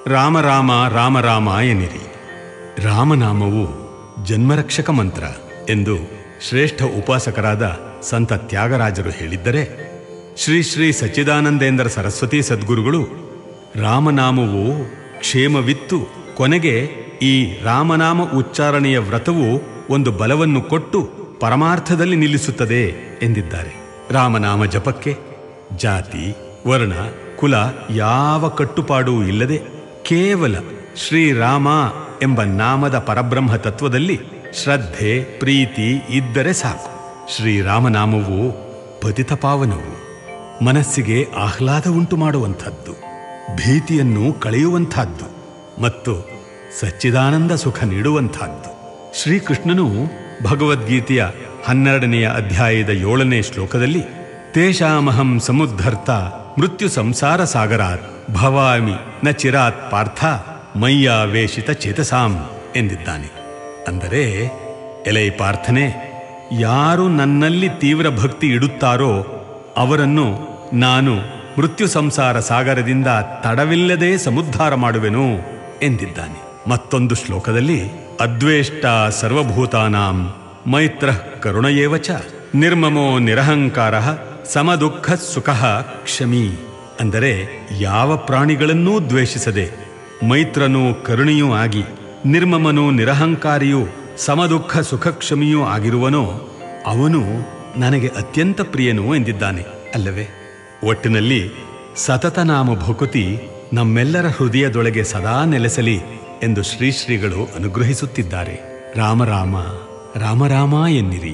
ರಾಮ ರಾಮ ರಾಮ ರಾಮ ಎನ್ನಿರಿ ರಾಮನಾಮವು ಜನ್ಮರಕ್ಷಕ ಮಂತ್ರ ಎಂದು ಶ್ರೇಷ್ಠ ಉಪಾಸಕರಾದ ಸಂತ ತ್ಯಾಗರಾಜರು ಹೇಳಿದ್ದರೆ ಶ್ರೀ ಶ್ರೀ ಸಚ್ಚಿದಾನಂದೇಂದ್ರ ಸರಸ್ವತಿ ಸದ್ಗುರುಗಳು ರಾಮನಾಮವು ಕ್ಷೇಮವಿತ್ತು ಕೊನೆಗೆ ಈ ರಾಮನಾಮ ಉಚ್ಚಾರಣೆಯ ವ್ರತವು ಒಂದು ಬಲವನ್ನು ಕೊಟ್ಟು ಪರಮಾರ್ಥದಲ್ಲಿ ನಿಲ್ಲಿಸುತ್ತದೆ ಎಂದಿದ್ದಾರೆ ರಾಮನಾಮ ಜಪಕ್ಕೆ ಜಾತಿ ವರ್ಣ ಕುಲ ಯಾವ ಕಟ್ಟುಪಾಡೂ ಇಲ್ಲದೆ ಕೇವಲ ಶ್ರೀರಾಮ ಎಂಬ ನಾಮದ ಪರಬ್ರಹ್ಮ ತತ್ವದಲ್ಲಿ ಶ್ರದ್ಧೆ ಪ್ರೀತಿ ಇದ್ದರೆ ಸಾಕು ಶ್ರೀರಾಮನಾಮವು ಪತಿತ ಪಾವನವು ಮನಸ್ಸಿಗೆ ಆಹ್ಲಾದ ಉಂಟು ಮಾಡುವಂಥದ್ದು ಭೀತಿಯನ್ನು ಕಳೆಯುವಂಥದ್ದು ಮತ್ತು ಸಚ್ಚಿದಾನಂದ ಸುಖ ನೀಡುವಂಥದ್ದು ಶ್ರೀಕೃಷ್ಣನು ಭಗವದ್ಗೀತೆಯ ಹನ್ನೆರಡನೆಯ ಅಧ್ಯಾಯದ ಏಳನೇ ಶ್ಲೋಕದಲ್ಲಿ ತೇಷಾಮಹಂ ಸಮುದ್ಧರ್ತ ಮೃತ್ಯು ಸಂಸಾರ ಸಾಗರಾತ್ ಭವಾಮಿ ನ ಚಿರಾತ್ ಪಾರ್ಥ ಮಯ್ಯಾವೇಶಿತ ಚೇತಸಾಂ ಎಂದಿದ್ದಾನೆ ಅಂದರೆ ಎಲೈ ಪಾರ್ಥನೆ ಯಾರು ನನ್ನಲ್ಲಿ ತೀವ್ರ ಭಕ್ತಿ ಇಡುತ್ತಾರೋ ಅವರನ್ನು ನಾನು ಮೃತ್ಯು ಸಂಸಾರ ಸಾಗರದಿಂದ ತಡವಿಲ್ಲದೆ ಸಮುದ್ಧಾರ ಮಾಡುವೆನು ಎಂದಿದ್ದಾನೆ ಮತ್ತೊಂದು ಶ್ಲೋಕದಲ್ಲಿ ಅದ್ವೇಷ್ಟ ಸರ್ವಭೂತಾನಾಂ ಮೈತ್ರ ಕರುಣಯೇವ ಚ ನಿರ್ಮಮೋ ನಿರಹಂಕಾರ ಸಮದುಃಖ ಸುಖ ಕ್ಷಮಿ ಅಂದರೆ ಯಾವ ಪ್ರಾಣಿಗಳನ್ನೂ ದ್ವೇಷಿಸದೆ ಮೈತ್ರನೂ ಕರುಣೆಯೂ ಆಗಿ ನಿರ್ಮಮನೂ ನಿರಹಂಕಾರಿಯೂ ಸಮದುಃಖ ಸುಖಕ್ಷಮಿಯೂ ಆಗಿರುವನೋ ಅವನು ನನಗೆ ಅತ್ಯಂತ ಪ್ರಿಯನು ಎಂದಿದ್ದಾನೆ ಅಲ್ಲವೇ ಒಟ್ಟಿನಲ್ಲಿ ಸತತ ನಾಮ ಭಕುತಿ ನಮ್ಮೆಲ್ಲರ ಹೃದಯದೊಳಗೆ ಸದಾ ನೆಲೆಸಲಿ ಎಂದು ಶ್ರೀ ಶ್ರೀಗಳು ಅನುಗ್ರಹಿಸುತ್ತಿದ್ದಾರೆ ರಾಮ ರಾಮ ರಾಮ ರಾಮ ಎನ್ನಿರಿ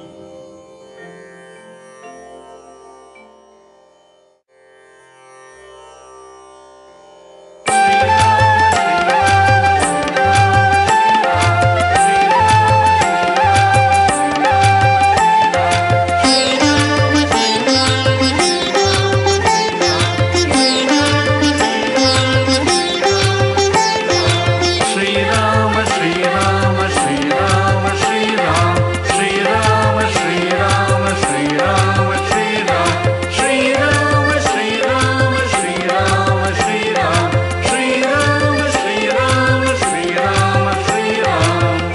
ಶ್ರೀರಾಮ ಶ್ರೀರಾಮ ಶ್ರೀರಾಮ ಶ್ರೀರಾಮ ಶ್ರೀರಾಮ ಶ್ರೀರಾಮ ಶ್ರೀರಾಮ ಶ್ರೀರಾಮ ಶ್ರೀರಾಮ ಶ್ರೀರಾಮ ಶ್ರೀರಾಮ ಶ್ರೀರಾಮ ಶ್ರೀರಾಮ ಶ್ರೀರಾಮ ಶ್ರೀರಾಮ ಶ್ರೀರಾಮ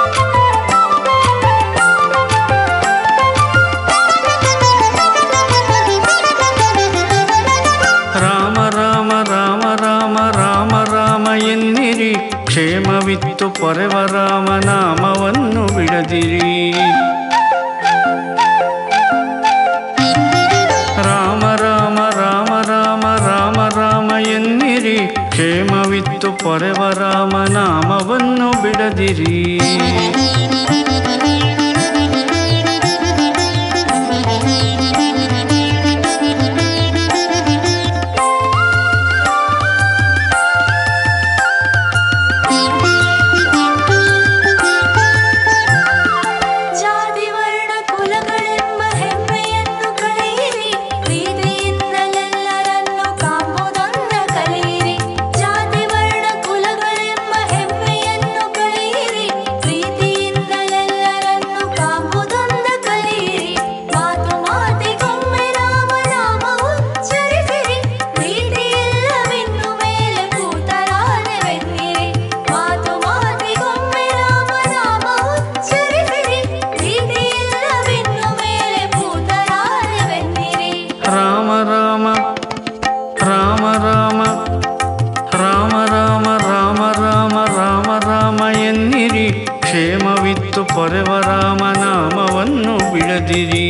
ರಾಮ ರಾಮ ರಾಮ ರಾಮ ರಾಮ ರಾಮ ಎನ್ನಿರಿ ಕ್ಷೇಮವಿತ್ತು ಪೊರೆವ ರಾಮ ನಾಮವನ್ನು ಬಿಡದಿರಿ ರಾಮ ರಾಮ ರಾಮ ರಾಮ ರಾಮ ರಾಮ ಎನ್ನಿರಿ ಕ್ಷೇಮವಿತ್ತು ಪೊರೆವ ರಾಮ ನಾಮವನ್ನು ಬಿಡದಿರಿ ಜಾತಿ ವರ್ಣ ಕುಲಗಳೆಂಬ ಹೆಮ್ಮೆಯನ್ನು ಕಳೆಯಿರಿ ಪ್ರೀತಿಯಿಂದಲೆಲ್ಲರನ್ನು ಕಾಂಬುದನ್ನ ಕಲಿಯಿರಿ ಜಾತಿ ವರ್ಣ ಕುಲಗಳೆಂಬ ಹೆಮ್ಮೆಯನ್ನು ಕಳೆಯಿರಿ ಪ್ರೀತಿಯಿಂದಲೆಲ್ಲರನ್ನು ಕಾಂಬುದನ್ನ ಕಲಿಯಿರಿ ಮಾತು ಮಾತಿಗೊಮ್ಮೆ ರಾಮ ನಾಮ ಉಚ್ಚರಿಸಿರಿ ಪ್ರೀತಿಯಿಲ್ಲವೆನ್ನು ಮೇಲೆ ಕೂತರಾನೆವೆನ್ನಿರಿ ಮಾತು ಮಾತಿಗೊಮ್ಮೆ ರಾಮ ನಾಮ ಉಚ್ಚರಿಸಿರಿ ಪ್ರೀತಿಯಿಲ್ಲವೆನ್ನು ಮೇಲೆ ಕೂತರಾನೆವೆನ್ನಿರಿ ರಾಮ ರಾಮ ರಾಮ ರಾಮ ರಾಮ ರಾಮ ರಾಮ ರಾಮ ರಾಮ ರಾಮ ಎನ್ನಿರಿ ಕ್ಷೇಮವಿತ್ತು ಪೊರೆವ ರಾಮ ನಾಮವನ್ನು ಬಿಡದಿರಿ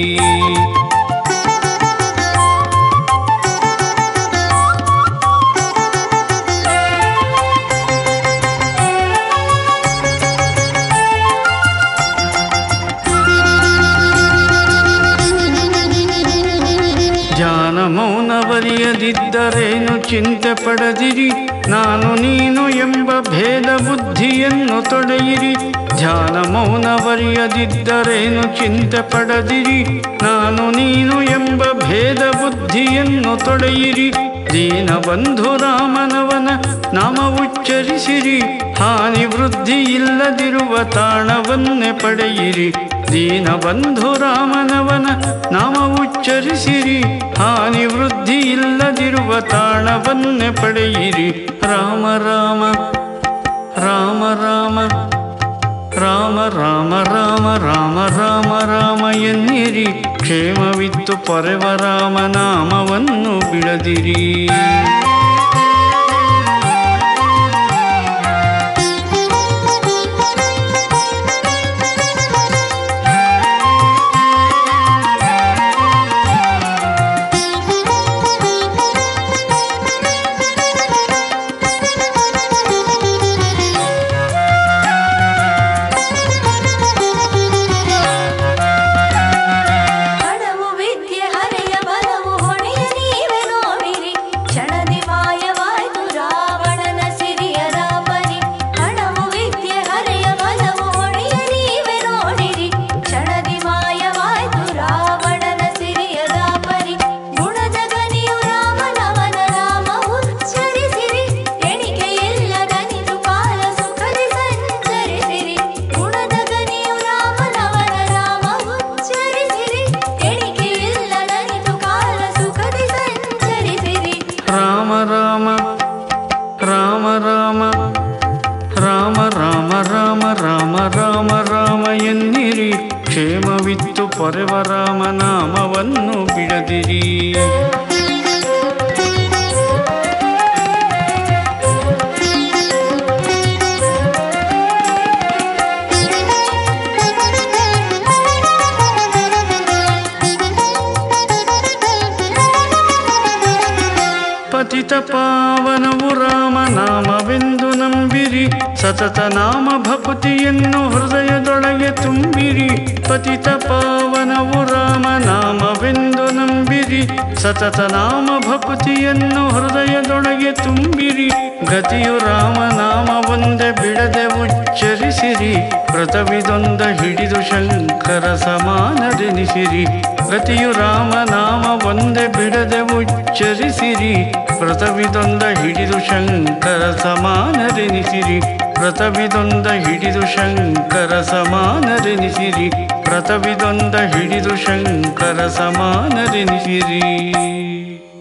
ಧ್ಯಾನ ಮೌನ ಬರೆಯದಿದ್ದರೇನು ಚಿಂತೆ ಪಡದಿರಿ ನಾನು ನೀನು ಎಂಬ ಭೇದ ಬುದ್ಧಿಯನ್ನು ತೊಡೆಯಿರಿ ಧ್ಯಾನ ಮೌನ ಬರೆಯದಿದ್ದರೇನು ಚಿಂತೆ ಪಡದಿರಿ ನಾನು ನೀನು ಎಂಬ ಭೇದ ಬುದ್ಧಿಯನ್ನು ತೊಡೆಯಿರಿ ದೀನ ಬಂಧು ರಾಮನವನ ನಾಮ ಉಚ್ಚರಿಸಿರಿ ಹಾನಿ ವೃದ್ಧಿ ಇಲ್ಲದಿರುವ ತಾಣವನ್ನೇ ಪಡೆಯಿರಿ ದೀನಬಂಧು ರಾಮನವನ ನಾಮ ಉಚ್ಚರಿಸಿರಿ ಹಾನಿ ವೃದ್ಧಿ ಇಲ್ಲದಿರುವ ತಾಣವನ್ನೇ ಪಡೆಯಿರಿ ರಾಮ ರಾಮ ರಾಮ ರಾಮ ರಾಮ ರಾಮ ರಾಮ ರಾಮ ರಾಮ ರಾಮ ಎನ್ನಿರಿ ಕ್ಷೇಮವಿತ್ತು ಪೊರೆವ ರಾಮ ನಾಮವನ್ನು ಬಿಡದಿರಿ ಹಣವು ವಿದ್ಯೆ ಹರೆಯ ಬಲವು ಹೊಣೆಯ ನೀವೇ ನೋಡಿರಿ ಕ್ಷಣದಿ ಮಾಯವಾಯ್ತು ರಾವಣನ ಸಿರಿಯ ರಾಮರಿ ಹಣವು ವಿದ್ಯೆ ಹರೆಯ ಬಲವು ಹೊಣೆಯ ನೀವೇ ನೋಡಿರಿ ಕ್ಷಣದಿ ಮಾಯವಾಯ್ತು ರಾವಣನ ಸಿರಿಯ ರಾಮರಿ ಗುಣದ ಗನಿಯು ರಾಮನವನ ರಾಮ ಉಚ್ಚರಿಸಿರಿ ಎಣಿಕೆ ಇಲ್ಲದನಿತು ಕಾಲ ಸುಖದಿ ಸಂಚರಿಸಿರಿ ಗುಣದ ಗನಿಯು ರಾಮನವನ ರಾಮ ಉಚ್ಚರಿಸಿರಿ ಎಣಿಕೆ ಇಲ್ಲದನಿತು ಕಾಲ ಸುಖದಿ ಸಂಚರಿಸಿರಿ ರಾಮ ರಾಮ ರಾಮ ರಾಮ ರಾಮ ರಾಮ ರಾಮ ರಾಮ ರಾಮ ರಾಮ ಎನ್ನಿರಿ ಕ್ಷೇಮವಿತ್ತು ಪೊರೆವ ರಾಮ ನಾಮವನ್ನು ಬಿಡದಿರಿ ಪತಿತ ಪಾವನವು ರಾಮ ನಾಮವೆಂದು ನಂಬಿರಿ ಸತತ ನಾಮ ಭಕುತಿಯನ್ನು ಹೃದಯದೊಳಗೆ ತುಂಬಿರಿ ಪತಿತ ಪಾವನವು ರಾಮ ನಾಮವೆಂದು ನಂಬಿರಿ ಸತತ ನಾಮ ಭಕುತಿಯನ್ನು ಹೃದಯದೊಳಗೆ ತುಂಬಿರಿ ಗತಿಯು ರಾಮ ನಾಮ ಒಂದೇ ಬಿಡದೆ ಉಚ್ಚರಿಸಿರಿ ವ್ರತವಿದೊಂದ ಹಿಡಿದು ಶಂಕರ ಸಮಾನದೆನಿಸಿರಿ ಗತಿಯು ರಾಮ ನಾಮ ಒಂದೇ ಬಿಡದೆ ಉಚ್ಚರಿಸಿರಿ ವ್ರತವಿದೊಂದ ಹಿಡಿದು ಶಂಕರ ಸಮಾನದೆನಿಸಿರಿ ವ್ರತವಿದೊಂದ ಹಿಡಿದು ಶಂಕರ ಸಮಾನದೆನಿಸಿರಿ ವ್ರತವಿದೊಂದ ಹಿಡಿದು ಶಂಕರ ಸಮಾನದೆನಿಸಿರಿ